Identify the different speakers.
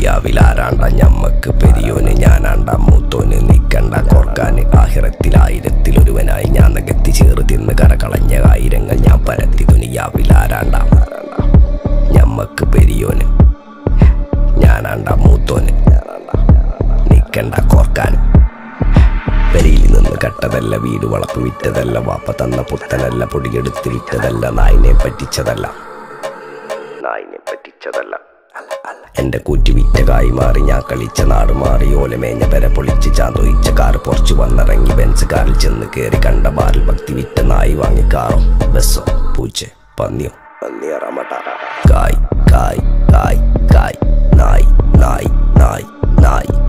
Speaker 1: ദുനിയാവിലാരാണ്ട ഞമ്മക്ക് പെരിയോന് ഞാനാണ്ട മൂത്തോന് നിക്കണ്ട കോർക്കാന് ആഹിറത്തിൽ ആയിരത്തിലൊരുവനായി ഞാൻ നികത്തി ചേറ് തിന്ന് കരകളഞ്ഞ ആയിരങ്ങൾ ഞാൻ പരത്തി ദുനിയാവിലാരാണ്ട ഞമ്മക്ക് പെരിയോന് ഞാനാണ്ട മൂത്തോന് നിക്കണ്ട കോർക്കാന് പെരിയിൽ നിന്ന് കട്ടതല്ല വീട് വളപ്പ് വിറ്റതല്ല വാപ്പ തന്ന പുത്തനല്ല പൊടിയെടുത്ത് വിറ്റതല്ല നായിനെ പറ്റിച്ചതല്ല നായിനെ പറ്റിച്ചതല്ല എന്റെ കൂറ്റി വിറ്റ കായി മാറി ഞാൻ കളിച്ച നാട് മാറി ഓലമേഞ്ഞ പെര പൊളിച്ച് ചാന്തൊയിച്ച കാർ പൊറച്ചു വന്നിറങ്ങി ബെൻസ് കാറിൽ ചെന്ന് കേറി കണ്ട ബാറിൽ ഭക്തി വിറ്റ നായി വാങ്ങി കാറോ ബസ്സോ പൂച്ച പന്നിയോ പന്നിയറമട്ട കായ് കായ് കായ് കായ് നായ് നായ് നായ് നായ്